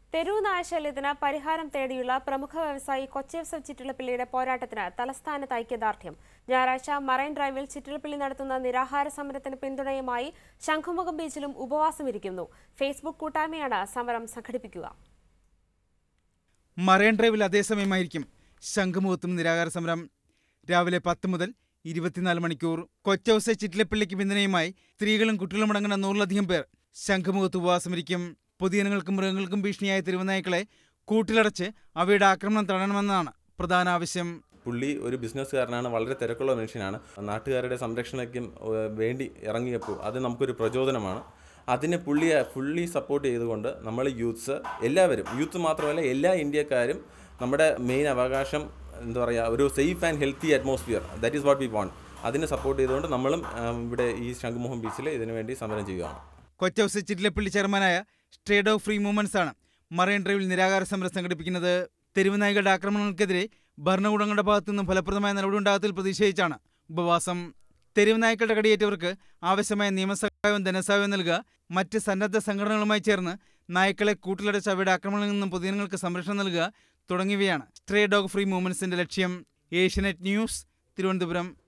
തെരുവ് നായശല്യത്തിന് പരിഹാരം തേടിയുള്ള പ്രമുഖ വ്യവസായി കൊച്ചേവ്സവ് ചിറ്റിലപ്പിള്ളിയുടെ പോരാട്ടത്തിന് തലസ്ഥാനത്ത് ഐക്യദാർഢ്യം ഞായറാഴ്ച മറൈൻ ഡ്രൈവിൽ ചിറ്റിലപ്പിള്ളി നടത്തുന്ന നിരാഹാര സമരത്തിന് പിന്തുണയുമായി ശംഖുമുഖം ബീച്ചിലും ഉപവാസമിരിക്കുന്നു ഫേസ്ബുക്ക് കൂട്ടായ്മയാണ് സമരം സംഘടിപ്പിക്കുക മറൈൻ ഡ്രൈവിൽ അതേസമയമായിരിക്കും ശംഖുമുഖത്തും നിരാഹാര സമരം രാവിലെ പത്ത് മുതൽ ഇരുപത്തിനാല് മണിക്കൂർ കൊച്ചൗസെ ചിറ്റിലപ്പള്ളിക്ക് പിന്തുണയുമായി സ്ത്രീകളും കുട്ടികളും അടങ്ങുന്ന നൂറിലധികം പേർ ശംഖുമുഖത്ത് ഉപവാസമിരിക്കും പൊതുജനങ്ങൾക്കും മൃഗങ്ങൾക്കും ഭീഷണിയായ തെരുവുനായ്ക്കളെ കൂട്ടിലടച്ച് അവയുടെ ആക്രമണം തടയണമെന്നാണ് പ്രധാന ആവശ്യം പുള്ളി ഒരു ബിസിനസ്സുകാരനാണ് വളരെ തിരക്കുള്ള മനുഷ്യനാണ് നാട്ടുകാരുടെ സംരക്ഷണയ്ക്കും ഏഹ്, വേണ്ടി ഇറങ്ങിയപ്പോൾ അത് നമുക്കൊരു പ്രചോദനമാണ് അതിനെ പുള്ളിയെ ഫുള്ളി സപ്പോർട്ട് ചെയ്തുകൊണ്ട് നമ്മൾ യൂത്ത്സ് എല്ലാവരും യൂത്ത് മാത്രമല്ല എല്ലാ ഇന്ത്യക്കാരും നമ്മുടെ മെയിൻ അവകാശം എന്താ പറയുക ഒരു safe and healthy atmosphere that is what we want അതിനെ സപ്പോർട്ട് ചെയ്തുകൊണ്ട് നമ്മളും ഏഹ്, ഇവിടെ ഈ ശംഖുമുഖം ബീച്ചിൽ ഇതിനു വേണ്ടി സമരം ചെയ്യുകയാണ് കൊച്ചൗസെ ചിറ്റിലപ്പള്ളി ചെയർമാനായ സ്ട്രേഡ് ഓഫ് ഫ്രീ മൂവ്മെന്റ്സ് ആണ് മറൈൻ ഡ്രൈവിൽ നിരാഹാര സമരം സംഘടിപ്പിക്കുന്നത് തെരുവ് നായ്ക്കളുടെ ആക്രമണങ്ങൾക്കെതിരെ ഭരണകൂടങ്ങളുടെ ഭാഗത്തു നിന്നും ഫലപ്രദമായ നടപടി ഉണ്ടാകത്തിൽ പ്രതിഷേധിച്ചാണ് ഉപവാസം തെരുവ് നായ്ക്കളുടെ കടിയേറ്റവർക്ക് ആവശ്യമായ നിയമസഹായവും ധനസഹായവും നൽകുക മറ്റ് സന്നദ്ധ സംഘടനകളുമായി ചേർന്ന് നായ്ക്കളെ കൂട്ടിലടച്ച് അവയുടെ ആക്രമണങ്ങളിൽ നിന്നും പൊതുജനങ്ങൾക്ക് സംരക്ഷണം നൽകുക തുടങ്ങിയവയാണ് സ്ട്രേ ഡോഗ് ഫ്രീ മൂവ്മെന്റ്സിന്റെ ലക്ഷ്യം ഏഷ്യനെറ്റ് ന്യൂസ് തിരുവനന്തപുരം